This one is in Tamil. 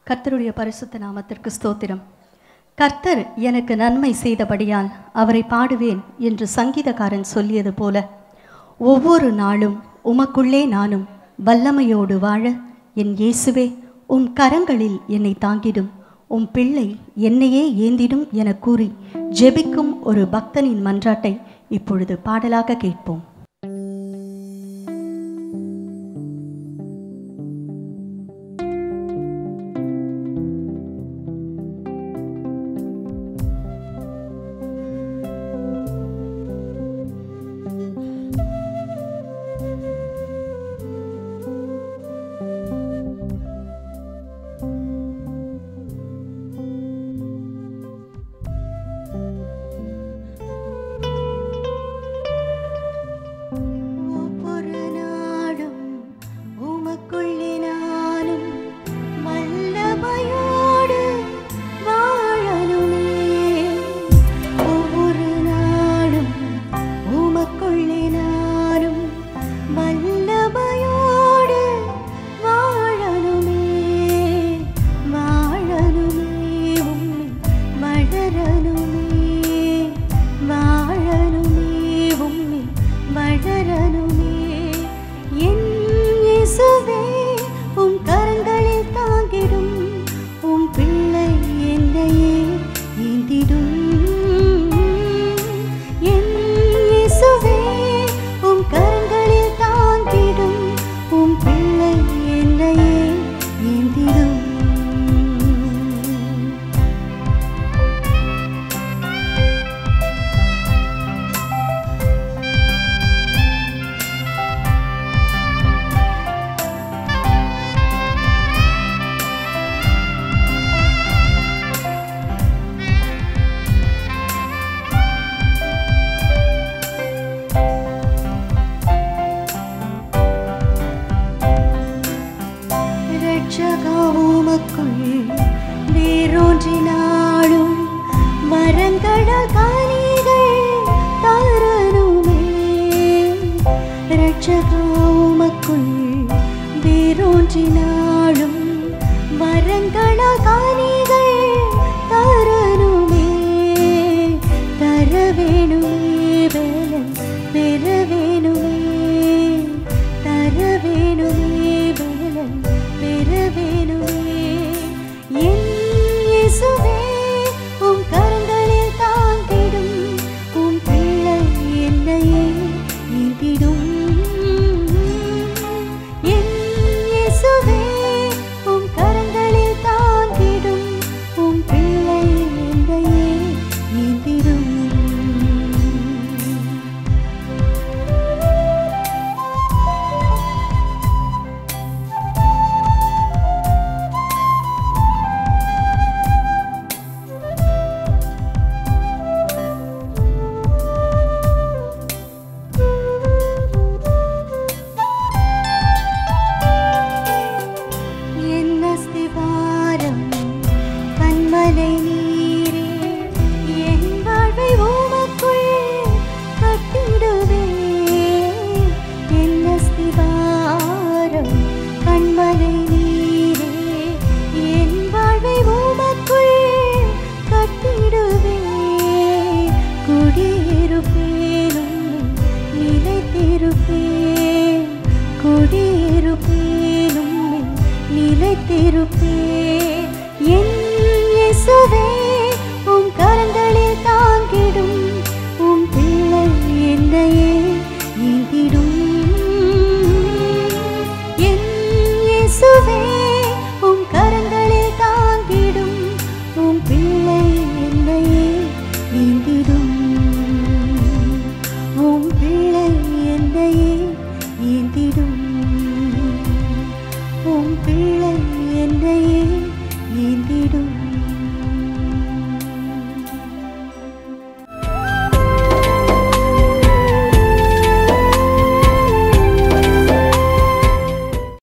கர்த்தருடைய பரிசுத்த நாமத்திற்கு ஸ்தோத்திரம் கர்த்தர் எனக்கு நன்மை செய்தபடியால் அவரை பாடுவேன் என்று சங்கீதக்காரன் சொல்லியது போல ஒவ்வொரு நாளும் உமக்குள்ளே நானும் வல்லமையோடு வாழ என் இயேசுவே உம் கரங்களில் என்னை தாங்கிடும் உம் பிள்ளை என்னையே ஏந்திடும் என கூறி ஜெபிக்கும் ஒரு பக்தனின் மன்றாட்டை இப்பொழுது பாடலாக கேட்போம் ஒவ்வொரு நாளும் உமக்குள்ளே நானும் வல்லமையோடு வாழணுமே ஒவ்வொரு நாளும் உமக்குள்ளே நானும் வல்லமையோடு வாழணுமே வாழணுமே உம்மை வளரணுமே வாழணுமே உம்மை வளரணுமே என் இயேசுவே உம் கரங்களில் தாங்கிடும் உம் பிள்ளை என்னையே ஏந்திடும் என் இயேசுவே உம் கரங்களில் தாங்கிடும் உம் பிள்ளை என்னையே ஏந்திடும் ரட்சகவுமக்குள் வேரூன்றினாலும் மரங்களால் கனிகள் தரணுமே ரட்சகவுமக்குள் வேரூன்றினாலும் மரங்களால் கனிகள் தரணுமே தர வேணுமே பலன் பெற வேணுமே தர வேணுமே பலன் பெற வேணுமே என் இயேசுவே உம் கரங்களில் தாங்கிடும் உம் பிள்ளை என்னையே நீந்திடும் என் இயேசுவே உம் கரங்களில் தாங்கிடும் உம் பிள்ளை என்னையே நீந்திடும் என் அஸ்திவாரம் கண்மலை நீரே என் வாழ்வை உமக்குள் கட்டிடுவே என் அஸ்திவாரம் கண்மலை நீரே என் வாழ்வை உமக்குள் கட்டிடுவே குடியிருப்பேனும் நிலைத்திருப்பேன் குடியிருப்பேனும் நிலைத்திருப்பேன் என் இயேசுவே உம் கரங்களில் தாங்கிடும் உம் பிள்ளை என்னையே நீந்திடும் என் இயேசுவே உம் கரங்களில் தாங்கிடும் உம் பிள்ளை என்னையே நீந்திடும் உம் பிள்ளை என்னையே ஏந்திடும் உம் பிள்ளை என்னையே ஏந்திடும்